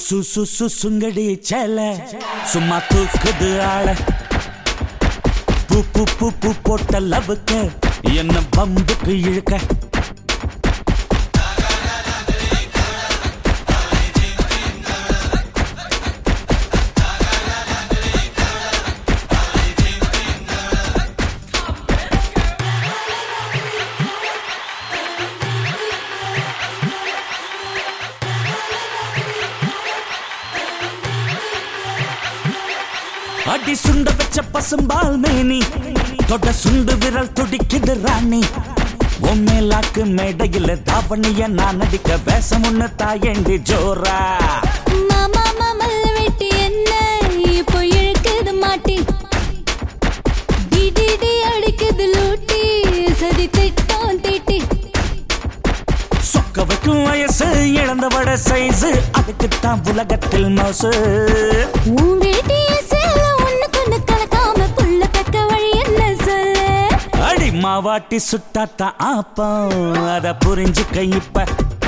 சு சு சு சுங்கடி சேல சும்மா தூக்குது ஆள பூ பூ பூ பூ போட்ட லவுக்க என்ன பம்புக்கு இழுக்க அடி சுண்ட வச்ச பசும்பால் மேனி தொட சுண்டு விரல் துடிக்குது ராணி உண்மையிலாக்கு மேடையில் தாவணிய நான் நடிக்க வேஷம் ஒண்ணு தாயண்டி ஜோரா மாமா மாமல் வெட்டி என்ன இப்போ இழுக்குது மாட்டி டிடிடி அடிக்குது லூட்டி சதி திட்டம் தீட்டி சொக்க வைக்கும் வயசு இழந்த வட சைஸ் அதுக்குத்தான் உலகத்தில் மோசு உன் வேட்டிய சேல ஒண்ணுக்கு ஒண்ணு கலக்காம புள்ள தக்க வழி என்ன சொல்லு அடி மாவாட்டி சுட்டாத்தான் ஆப்பம் அத புரிஞ்சுக்க இப்ப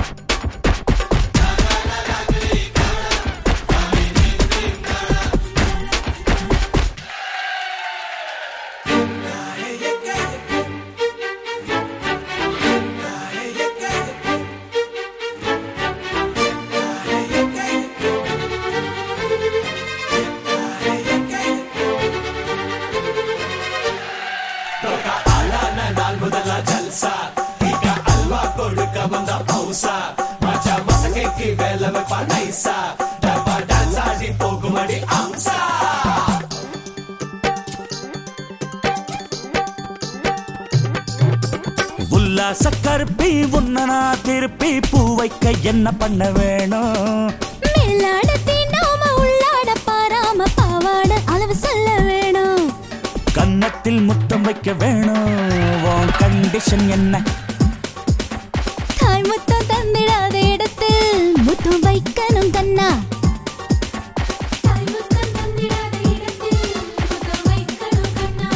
உல்லாச கருப்பி உன்ன நான் திருப்பி பூ வைக்க என்ன பண்ண வேணும் மேலாட தீண்டாம உள்ளாட பாராம பாவாட அளவு சொல்ல வேணும் கன்னத்தில் முத்தம் வைக்க வேணும் உன் கண்டிஷன் என்ன தாய் முத்தம் தந்திடாத இடத்தில் முத்தம் வைக்கணும் கண்ணா தாய் முத்தம் தந்திடாத இடத்தில் முத்தம் வைக்கணும் கண்ணா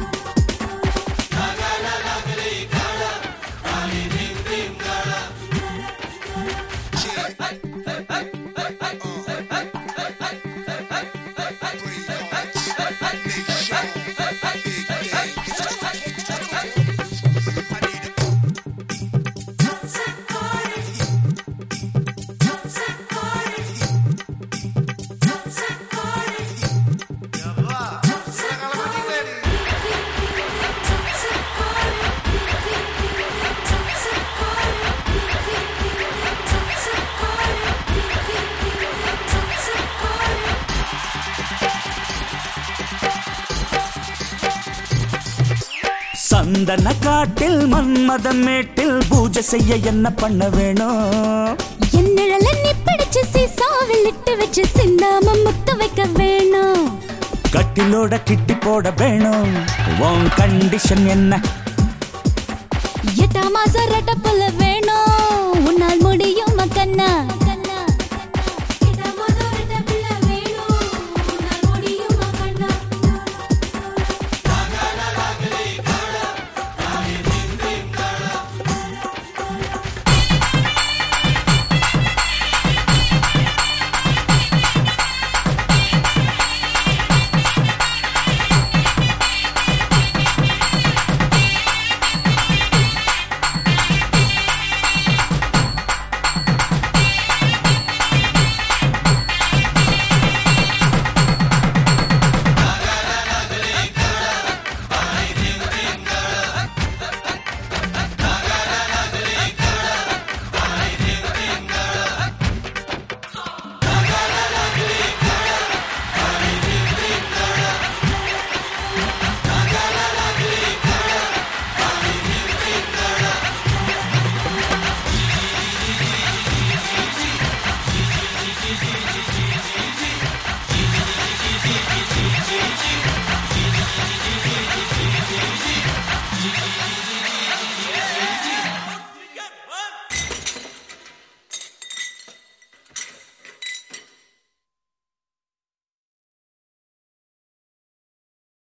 சந்தன காட்டில் மன்மதம் மேட்டில் பூஜை செய்ய என்ன பண்ண வேணும் என் நிழல நீ பிடிச்சு சீசாவில் இட்டு வச்சு சிந்தாம முத்த வைக்க வேணும் கட்டிலோட கிட்டி போட வேணும் உன் கண்டிஷன் என்ன எட்டாம் மாசம் ரெட்ட புல